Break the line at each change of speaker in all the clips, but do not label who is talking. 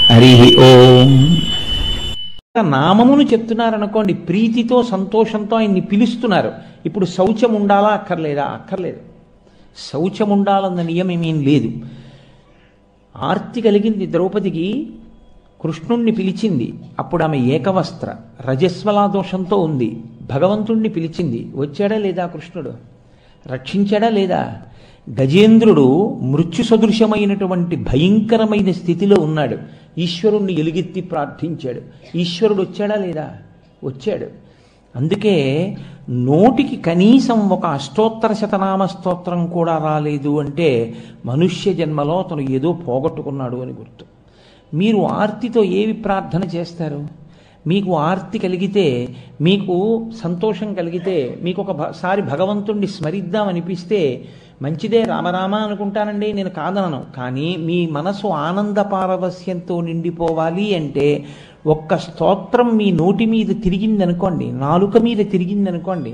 హరి ఓం నామమును చెప్తున్నారనుకోండి ప్రీతితో సంతోషంతో ఆయన్ని పిలుస్తున్నారు ఇప్పుడు శౌచం ఉండాలా అక్కర్లేదా అక్కర్లేదు శౌచం ఉండాలన్న నియమం ఏం లేదు ఆర్తి కలిగింది ద్రౌపదికి కృష్ణుణ్ణి పిలిచింది అప్పుడు ఆమె ఏకవస్త్ర రజస్వలా దోషంతో ఉంది భగవంతుణ్ణి పిలిచింది వచ్చాడా లేదా కృష్ణుడు రక్షించాడా లేదా గజేంద్రుడు మృత్యు సదృశమైనటువంటి భయంకరమైన స్థితిలో ఉన్నాడు ఈశ్వరుణ్ణి ఎలుగెత్తి ప్రార్థించాడు ఈశ్వరుడు వచ్చాడా లేదా వచ్చాడు అందుకే నోటికి కనీసం ఒక అష్టోత్తర శతనామ స్తోత్రం కూడా రాలేదు అంటే మనుష్య జన్మలో అతను ఏదో పోగొట్టుకున్నాడు అని గుర్తు మీరు ఆర్తితో ఏవి ప్రార్థన చేస్తారు మీకు ఆర్తి కలిగితే మీకు సంతోషం కలిగితే మీకు ఒకసారి భగవంతుణ్ణి స్మరిద్దామనిపిస్తే మంచిదే రామరామ అనుకుంటానండి నేను కాదనను కానీ మీ మనసు ఆనంద పారవస్యంతో నిండిపోవాలి అంటే ఒక్క స్తోత్రం మీ నోటి మీద తిరిగిందనుకోండి నాలుక మీద తిరిగిందనుకోండి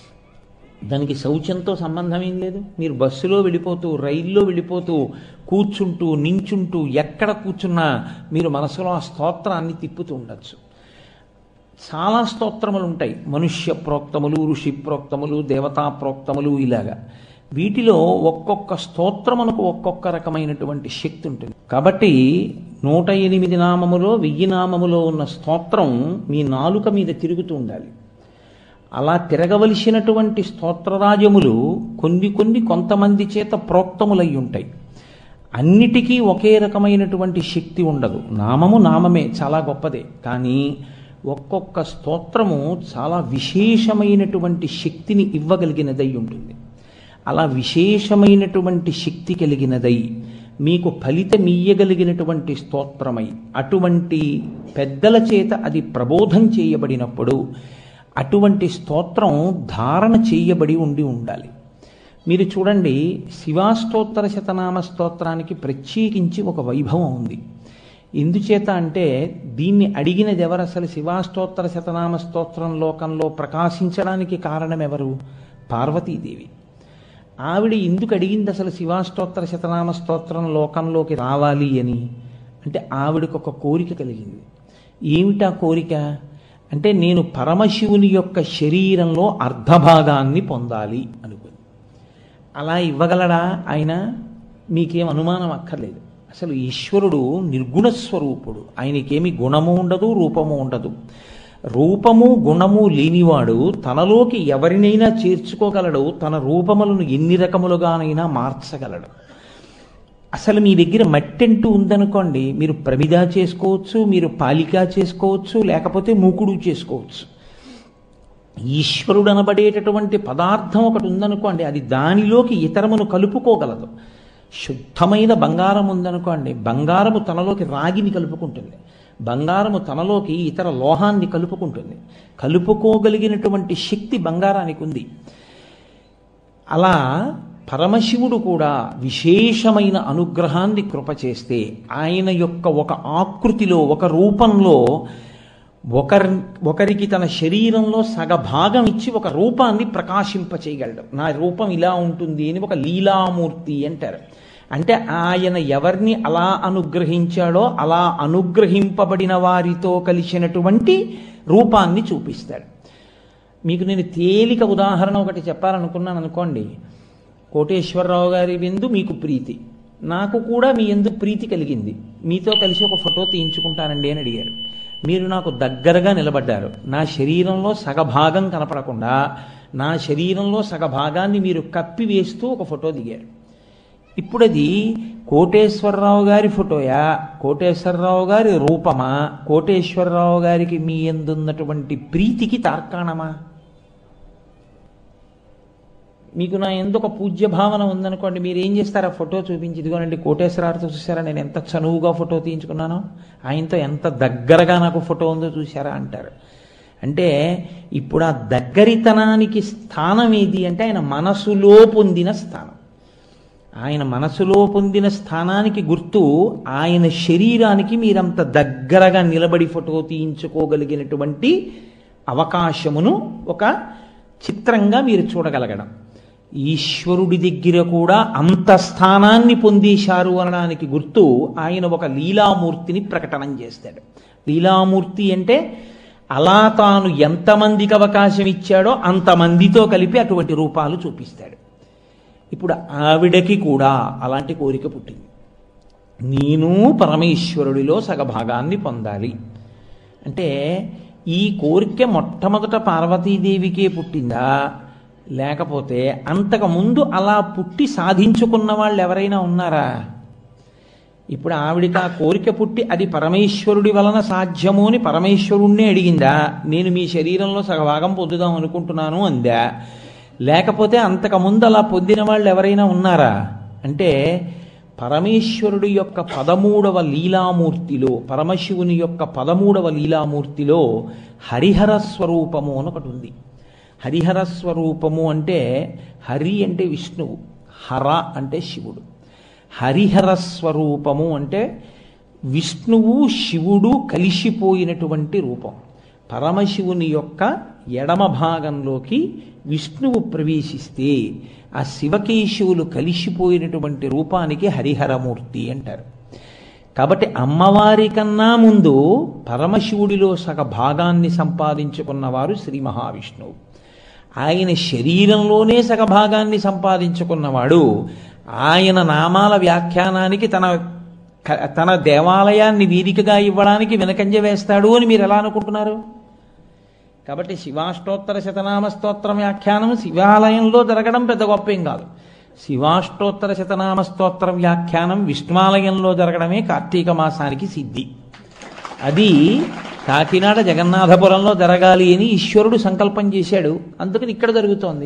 దానికి శౌచంతో సంబంధం ఏం లేదు మీరు బస్సులో వెళ్ళిపోతూ రైల్లో వెళ్ళిపోతూ కూర్చుంటూ నించుంటూ ఎక్కడ కూర్చున్నా మీరు మనసులో ఆ స్తోత్రాన్ని తిప్పుతూ ఉండొచ్చు చాలా స్తోత్రములు ఉంటాయి మనుష్య ప్రోక్తములు ఋషి ప్రోక్తములు దేవతా ప్రోక్తములు ఇలాగా వీటిలో ఒక్కొక్క స్తోత్రమునకు ఒక్కొక్క రకమైనటువంటి శక్తి ఉంటుంది కాబట్టి నూట ఎనిమిది నామములో వెయ్యి నామములో ఉన్న స్తోత్రం మీ నాలుక మీద తిరుగుతూ ఉండాలి అలా తిరగవలసినటువంటి స్తోత్రరాజములు కొన్ని కొన్ని కొంతమంది చేత ప్రోక్తములై ఉంటాయి అన్నిటికీ ఒకే రకమైనటువంటి శక్తి ఉండదు నామము నామమే చాలా గొప్పదే కానీ ఒక్కొక్క స్తోత్రము చాలా విశేషమైనటువంటి శక్తిని ఇవ్వగలిగినదై ఉంటుంది అలా విశేషమైనటువంటి శక్తి కలిగినదై మీకు ఫలితమియ్యగలిగినటువంటి స్తోత్రమై అటువంటి పెద్దల చేత అది ప్రబోధం చేయబడినప్పుడు అటువంటి స్తోత్రం ధారణ చేయబడి ఉండి ఉండాలి మీరు చూడండి శివాష్టోత్తర శతనామ స్తోత్రానికి ప్రత్యేకించి ఒక వైభవం ఉంది ఎందుచేత అంటే దీన్ని అడిగినది ఎవరు అసలు శివాష్టోత్తర శతనామ స్తోత్రం లోకంలో ప్రకాశించడానికి కారణం ఎవరు పార్వతీదేవి ఆవిడ ఎందుకు అడిగింది అసలు శివాష్టోత్తర శతనామ స్తోత్రం లోకంలోకి రావాలి అని అంటే ఆవిడకు ఒక కోరిక కలిగింది ఏమిటా కోరిక అంటే నేను పరమశివుని యొక్క శరీరంలో అర్ధభాగాన్ని పొందాలి అనుకుంది అలా ఇవ్వగలడా ఆయన మీకేం అనుమానం అక్కర్లేదు అసలు ఈశ్వరుడు నిర్గుణ స్వరూపుడు ఆయనకేమి గుణము ఉండదు రూపము ఉండదు రూపము గుణము లేనివాడు తనలోకి ఎవరినైనా చేర్చుకోగలడు తన రూపములను ఎన్ని రకములుగానైనా మార్చగలడు అసలు మీ దగ్గర మట్టెంటూ ఉందనుకోండి మీరు ప్రమిద చేసుకోవచ్చు మీరు పాలిక చేసుకోవచ్చు లేకపోతే మూకుడు చేసుకోవచ్చు ఈశ్వరుడు అనబడేటటువంటి పదార్థం ఒకటి ఉందనుకోండి అది దానిలోకి ఇతరమును కలుపుకోగలదు శుద్ధమైన బంగారం ఉందనుకోండి బంగారము తనలోకి రాగిని కలుపుకుంటుంది బంగారము తనలోకి ఇతర లోహాన్ని కలుపుకుంటుంది కలుపుకోగలిగినటువంటి శక్తి బంగారానికి ఉంది అలా పరమశివుడు కూడా విశేషమైన అనుగ్రహాన్ని కృప చేస్తే ఆయన యొక్క ఒక ఆకృతిలో ఒక రూపంలో ఒకరి ఒకరికి తన శరీరంలో సగభాగం ఇచ్చి ఒక రూపాన్ని ప్రకాశింపచేయగలడు నా రూపం ఇలా ఉంటుంది అని ఒక లీలామూర్తి అంటారు అంటే ఆయన ఎవరిని అలా అనుగ్రహించాడో అలా అనుగ్రహింపబడిన వారితో కలిసినటువంటి రూపాన్ని చూపిస్తాడు మీకు నేను తేలిక ఉదాహరణ ఒకటి చెప్పాలనుకున్నాను అనుకోండి కోటేశ్వరరావు గారి ఎందు మీకు ప్రీతి నాకు కూడా మీ ఎందు ప్రీతి కలిగింది మీతో కలిసి ఒక ఫోటో తీయించుకుంటానండి అని అడిగారు మీరు నాకు దగ్గరగా నిలబడ్డారు నా శరీరంలో సగభాగం కనపడకుండా నా శరీరంలో సగభాగాన్ని మీరు కప్పి వేస్తూ ఒక ఫోటో దిగారు ఇప్పుడు అది కోటేశ్వరరావు గారి ఫోటోయా కోటేశ్వరరావు గారి రూపమా కోటేశ్వరరావు గారికి మీ ఎందున్నటువంటి ప్రీతికి తార్కాణమా మీకు నా ఎందుకు పూజ్య భావన ఉందనుకోండి మీరు ఏం చేస్తారు ఆ ఫోటో చూపించి ఇదిగోనండి కోటేశ్వరారితో చూసారా నేను ఎంత చనువుగా ఫోటో తీయించుకున్నానో ఆయనతో ఎంత దగ్గరగా నాకు ఫోటో ఉందో చూసారా అంటారు అంటే ఇప్పుడు ఆ దగ్గరితనానికి స్థానం ఏది అంటే ఆయన మనసులో పొందిన స్థానం ఆయన మనసులో పొందిన స్థానానికి గుర్తు ఆయన శరీరానికి మీరంత దగ్గరగా నిలబడి ఫోటో తీయించుకోగలిగినటువంటి అవకాశమును ఒక చిత్రంగా మీరు చూడగలగడం ఈశ్వరుడి దగ్గర కూడా అంత స్థానాన్ని పొందేశారు అనడానికి గుర్తు ఆయన ఒక లీలామూర్తిని ప్రకటనం చేస్తాడు లీలామూర్తి అంటే అలా తాను ఎంతమందికి అవకాశం ఇచ్చాడో అంతమందితో కలిపి అటువంటి రూపాలు చూపిస్తాడు ఇప్పుడు ఆవిడకి కూడా అలాంటి కోరిక పుట్టింది నేను పరమేశ్వరుడిలో సగభాగాన్ని పొందాలి అంటే ఈ కోరిక మొట్టమొదట పార్వతీదేవికే పుట్టిందా లేకపోతే అంతకుముందు అలా పుట్టి సాధించుకున్న వాళ్ళు ఎవరైనా ఉన్నారా ఇప్పుడు ఆవిడికి ఆ కోరిక పుట్టి అది పరమేశ్వరుడి వలన సాధ్యము అని పరమేశ్వరుణ్ణే అడిగిందా నేను మీ శరీరంలో సగభాగం పొందుదాం అనుకుంటున్నాను అందా లేకపోతే అంతకుముందు అలా పొందిన వాళ్ళు ఎవరైనా ఉన్నారా అంటే పరమేశ్వరుడి యొక్క పదమూడవ లీలామూర్తిలో పరమశివుని యొక్క పదమూడవ లీలామూర్తిలో హరిహర స్వరూపము అని ఒకటి ఉంది హరిహర స్వరూపము అంటే హరి అంటే విష్ణువు హర అంటే శివుడు హరిహర స్వరూపము అంటే విష్ణువు శివుడు కలిసిపోయినటువంటి రూపం పరమశివుని యొక్క ఎడమ భాగంలోకి విష్ణువు ప్రవేశిస్తే ఆ శివకేశవులు కలిసిపోయినటువంటి రూపానికి హరిహరమూర్తి అంటారు కాబట్టి అమ్మవారి కన్నా ముందు పరమశివుడిలో సగ భాగాన్ని సంపాదించుకున్నవారు శ్రీ మహావిష్ణువు ఆయన శరీరంలోనే సగ భాగాన్ని సంపాదించుకున్నవాడు ఆయన నామాల వ్యాఖ్యానానికి తన తన దేవాలయాన్ని వేదికగా ఇవ్వడానికి వెనకంజ వేస్తాడు అని మీరు ఎలా అనుకుంటున్నారు కాబట్టి శివాష్టోత్తర శతనామ స్తోత్రం వ్యాఖ్యానం శివాలయంలో జరగడం పెద్ద గొప్ప ఏం కాదు శివాష్టోత్తర శతనామ స్తోత్ర వ్యాఖ్యానం విష్ణుమాలయంలో జరగడమే కార్తీక మాసానికి సిద్ధి అది కాకినాడ జగన్నాథపురంలో జరగాలి అని ఈశ్వరుడు సంకల్పం చేశాడు అందుకని ఇక్కడ జరుగుతోంది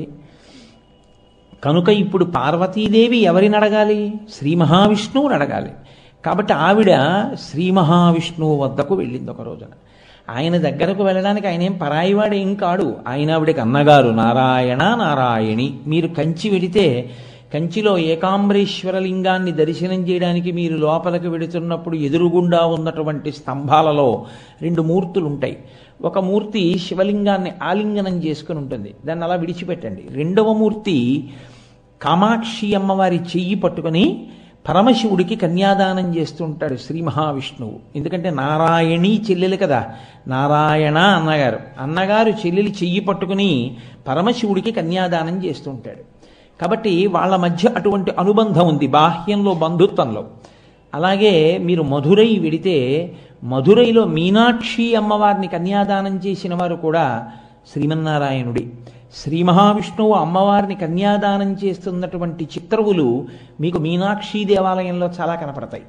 కనుక ఇప్పుడు పార్వతీదేవి ఎవరిని అడగాలి శ్రీ మహావిష్ణువుని అడగాలి కాబట్టి ఆవిడ శ్రీ మహావిష్ణువు వద్దకు వెళ్ళింది ఒక రోజున ఆయన దగ్గరకు వెళ్ళడానికి ఆయన ఏం పరాయివాడు ఏం కాడు ఆయన ఆవిడకి అన్నగారు నారాయణ నారాయణి మీరు కంచి వెడితే కంచిలో ఏకాంబరేశ్వర లింగాన్ని దర్శనం చేయడానికి మీరు లోపలికి వెడుతున్నప్పుడు ఎదురుగుండా ఉన్నటువంటి స్తంభాలలో రెండు మూర్తులు ఉంటాయి ఒక మూర్తి శివలింగాన్ని ఆలింగనం చేసుకుని ఉంటుంది దాన్ని అలా విడిచిపెట్టండి రెండవ మూర్తి కామాక్షి అమ్మవారి చెయ్యి పట్టుకొని పరమశివుడికి కన్యాదానం చేస్తుంటాడు శ్రీ మహావిష్ణువు ఎందుకంటే నారాయణి చెల్లెలు కదా నారాయణ అన్నగారు అన్నగారు చెల్లెలి చెయ్యి పట్టుకుని పరమశివుడికి కన్యాదానం చేస్తుంటాడు కాబట్టి వాళ్ళ మధ్య అటువంటి అనుబంధం ఉంది బాహ్యంలో బంధుత్వంలో అలాగే మీరు మధురై వెడితే మధురైలో మీనాక్షి అమ్మవారిని కన్యాదానం చేసిన వారు కూడా శ్రీమన్నారాయణుడి శ్రీ మహావిష్ణువు అమ్మవారిని కన్యాదానం చేస్తున్నటువంటి చిత్రవులు మీకు మీనాక్షి దేవాలయంలో చాలా కనపడతాయి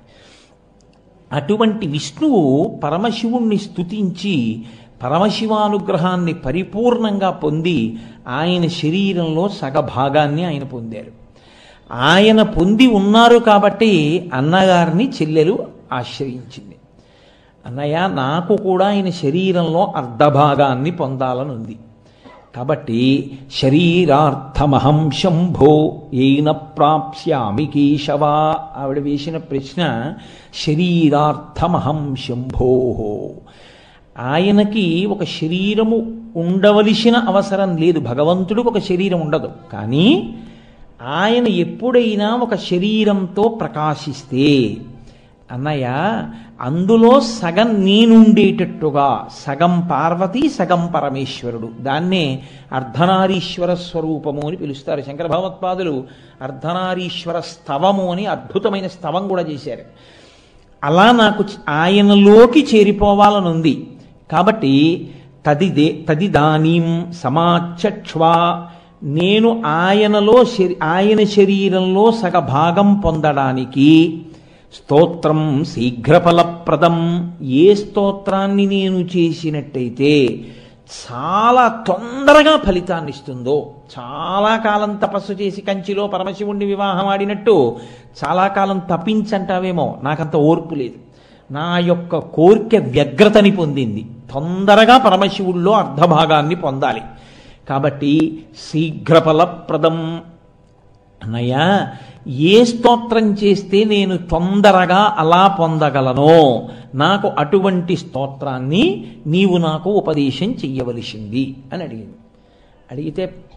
అటువంటి విష్ణువు పరమశివుణ్ణి స్తుతించి పరమశివానుగ్రహాన్ని పరిపూర్ణంగా పొంది ఆయన శరీరంలో సగభాగాన్ని ఆయన పొందారు ఆయన పొంది ఉన్నారు కాబట్టి అన్నగారిని చెల్లెలు ఆశ్రయించింది అన్నయ్య నాకు కూడా ఆయన శరీరంలో అర్ధభాగాన్ని పొందాలని ఉంది కాబట్టి శరీరార్థమహం శంభో ఏన ప్రాప్స్యామి కేశవ ఆవిడ వేసిన ప్రశ్న శరీరార్థమహం శంభో ఆయనకి ఒక శరీరము ఉండవలసిన అవసరం లేదు భగవంతుడికి ఒక శరీరం ఉండదు కానీ ఆయన ఎప్పుడైనా ఒక శరీరంతో ప్రకాశిస్తే అన్నయ్య అందులో సగం నేనుండేటట్టుగా సగం పార్వతి సగం పరమేశ్వరుడు దాన్నే అర్ధనారీశ్వర స్వరూపము అని పిలుస్తారు శంకర భగవత్పాదులు అర్ధనారీశ్వర స్తవము అని అద్భుతమైన స్తవం కూడా చేశారు అలా నాకు ఆయనలోకి చేరిపోవాలనుంది కాబట్టి తదిదే తదిదానీం సమాచక్ష్వా నేను ఆయనలో శరీ ఆయన శరీరంలో సగభాగం పొందడానికి స్తోత్రం శీఘ్రఫలప్రదం ఏ స్తోత్రాన్ని నేను చేసినట్టయితే చాలా తొందరగా ఫలితాన్ని ఇస్తుందో చాలా కాలం తపస్సు చేసి కంచిలో పరమశివుణ్ణి వివాహం ఆడినట్టు చాలా కాలం తప్పించంటావేమో నాకంత ఓర్పు లేదు నా యొక్క కోరిక వ్యగ్రతని పొందింది తొందరగా పరమశివుల్లో అర్ధభాగాన్ని పొందాలి కాబట్టి శీఘ్రఫలప్రదం అన్నయ్య ఏ స్తోత్రం చేస్తే నేను తొందరగా అలా పొందగలనో నాకు అటువంటి స్తోత్రాన్ని నీవు నాకు ఉపదేశం చెయ్యవలసింది అని అడిగింది అడిగితే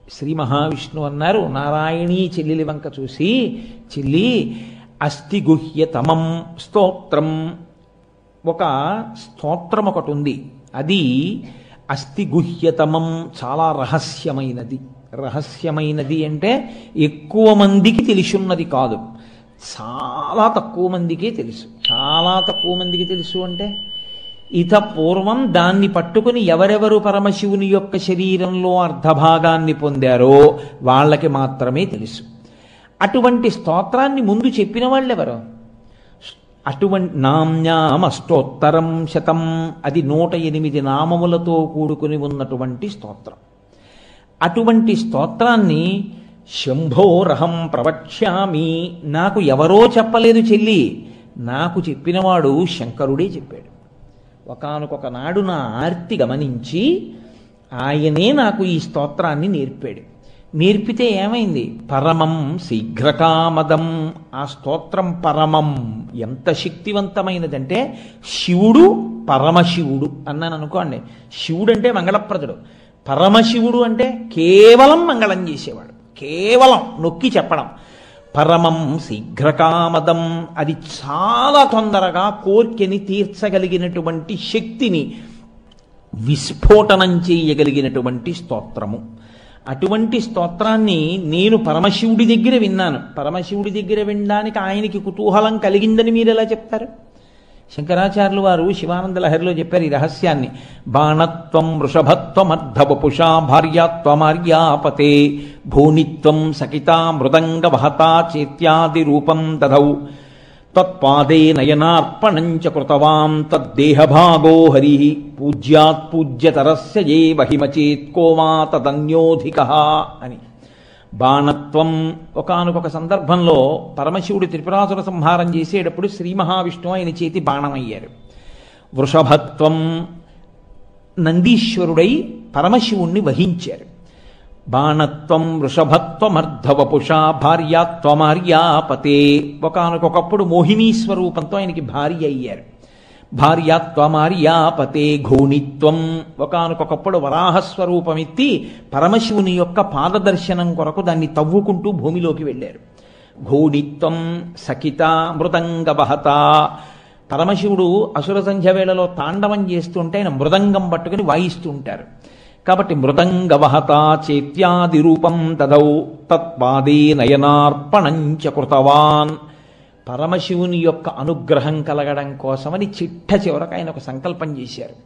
శ్రీ మహావిష్ణువు అన్నారు నారాయణీ చెల్లెలి వంక చూసి చెల్లి అస్థి గుహ్యతమం స్తోత్రం ఒక స్తోత్రం ఒకటి ఉంది అది అస్థి గుహ్యతమం చాలా రహస్యమైనది రహస్యమైనది అంటే ఎక్కువ మందికి తెలిసున్నది కాదు చాలా తక్కువ మందికే తెలుసు చాలా తక్కువ మందికి తెలుసు అంటే ఇత పూర్వం దాన్ని పట్టుకుని ఎవరెవరు పరమశివుని యొక్క శరీరంలో అర్ధభాగాన్ని పొందారో వాళ్ళకి మాత్రమే తెలుసు అటువంటి స్తోత్రాన్ని ముందు చెప్పిన వాళ్ళెవరు అటువంటి నామ్యామష్టోత్తరం శతం అది నూట ఎనిమిది నామములతో కూడుకుని ఉన్నటువంటి స్తోత్రం అటువంటి స్తోత్రాన్ని శంభోరహం ప్రవక్ష్యామి నాకు ఎవరో చెప్పలేదు చెల్లి నాకు చెప్పినవాడు శంకరుడే చెప్పాడు ఒకనకొక నాడు నా ఆర్తి గమనించి ఆయనే నాకు ఈ స్తోత్రాన్ని నేర్పాడు నేర్పితే ఏమైంది పరమం శీఘ్రకామదం ఆ స్తోత్రం పరమం ఎంత శక్తివంతమైనదంటే శివుడు పరమశివుడు అన్నాను అనుకోండి శివుడు అంటే మంగళప్రదుడు పరమశివుడు అంటే కేవలం మంగళం చేసేవాడు కేవలం నొక్కి చెప్పడం పరమం శీఘ్రకామదం అది చాలా తొందరగా కోర్కెని తీర్చగలిగినటువంటి శక్తిని విస్ఫోటనం చేయగలిగినటువంటి స్తోత్రము అటువంటి స్తోత్రాన్ని నేను పరమశివుడి దగ్గర విన్నాను పరమశివుడి దగ్గర వినడానికి ఆయనకి కుతూహలం కలిగిందని మీరు ఎలా చెప్తారు శంకరాచార్యులు వారు శివానంద లహరిలో చెప్పారు ఈ రహస్యాన్ని బాణత్వం వృషభత్వమర్ధవపుషా భార్యాత్వమార్యాపతే భూనిత్వం సకితా మృదంగ వహతా చేత్యాది రూపం దధౌ తత్పాదే నయనార్పణం చ కృతవాం తద్దేహభాగో హరి పూజ్యాత్ పూజ్యతరస్య ఏ వహిమచేత్ కోమా తదన్యోధిక అని బాణత్వం ఒకానొక సందర్భంలో పరమశివుడు త్రిపురాసుర సంహారం చేసేటప్పుడు శ్రీ మహావిష్ణువు ఆయన చేతి బాణమయ్యారు వృషభత్వం నందీశ్వరుడై పరమశివుణ్ణి వహించారు బాణత్వం వృషభత్వమర్ధవపుషా భార్యాత్వమార్యాపతే ఒకనకొకప్పుడు మోహినీ స్వరూపంతో ఆయనకి భార్య అయ్యారు భార్యాత్వమార్యాపతే ఘోణిత్వం ఒకనకొకప్పుడు వరాహస్వరూపమెత్తి పరమశివుని యొక్క పాదదర్శనం కొరకు దాన్ని తవ్వుకుంటూ భూమిలోకి వెళ్ళారు ఘోణిత్వం సఖిత మృదంగ బహత పరమశివుడు అసుర సంధ్య వేళలో తాండవం చేస్తుంటే ఆయన మృదంగం పట్టుకుని వాయిస్తూ ఉంటారు కాబట్టి మృదంగవహత చేత్యాది రూపం దదౌ తత్పాదే నయనార్పణంచ కృతవాన్ పరమశివుని యొక్క అనుగ్రహం కలగడం కోసమని చిట్ట చివరకు ఆయన ఒక సంకల్పం చేశారు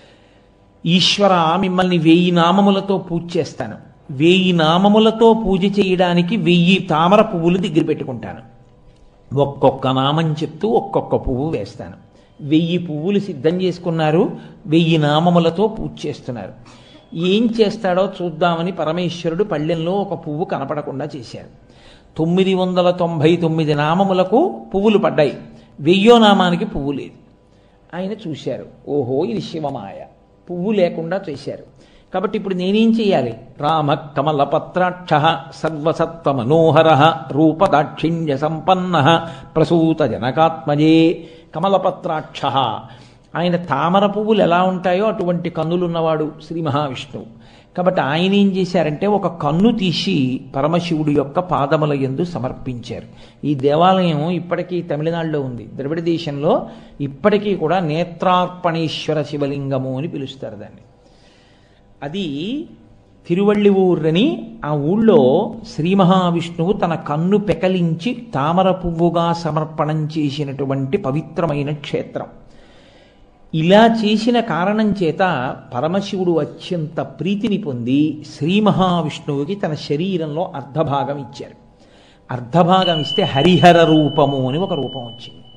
ఈశ్వర మిమ్మల్ని వెయ్యి నామములతో పూజ చేస్తాను వెయ్యి నామములతో పూజ చేయడానికి వెయ్యి తామర పువ్వులు దగ్గర పెట్టుకుంటాను ఒక్కొక్క నామం చెప్తూ ఒక్కొక్క పువ్వు వేస్తాను వెయ్యి పువ్వులు సిద్ధం చేసుకున్నారు వెయ్యి నామములతో పూజ చేస్తున్నారు ఏం చేస్తాడో చూద్దామని పరమేశ్వరుడు పళ్ళెంలో ఒక పువ్వు కనపడకుండా చేశారు తొమ్మిది వందల తొంభై తొమ్మిది నామములకు పువ్వులు పడ్డాయి వెయ్యో నామానికి పువ్వు లేదు ఆయన చూశారు ఓహో ఇది శివమాయ పువ్వు లేకుండా చేశారు కాబట్టి ఇప్పుడు నేనేం చేయాలి రామ కమలపత్రాక్ష సర్వసత్వ మనోహర రూపదాక్షిణ్య సంపన్న ప్రసూత జనకాత్మజే కమలపత్రాక్ష ఆయన తామర పువ్వులు ఎలా ఉంటాయో అటువంటి కన్నులున్నవాడు శ్రీ మహావిష్ణువు కాబట్టి ఆయన ఏం చేశారంటే ఒక కన్ను తీసి పరమశివుడి యొక్క పాదముల యందు సమర్పించారు ఈ దేవాలయం ఇప్పటికీ తమిళనాడులో ఉంది ద్రవిడ దేశంలో ఇప్పటికీ కూడా నేత్రార్పణేశ్వర శివలింగము అని పిలుస్తారు దాన్ని అది తిరువళ్ళివూరని ఆ ఊళ్ళో శ్రీ మహావిష్ణువు తన కన్ను పెకలించి తామర పువ్వుగా సమర్పణం చేసినటువంటి పవిత్రమైన క్షేత్రం ఇలా చేసిన కారణం చేత పరమశివుడు అత్యంత ప్రీతిని పొంది శ్రీ మహావిష్ణువుకి తన శరీరంలో అర్ధభాగం ఇచ్చారు అర్ధభాగం ఇస్తే హరిహర రూపము అని ఒక రూపం వచ్చింది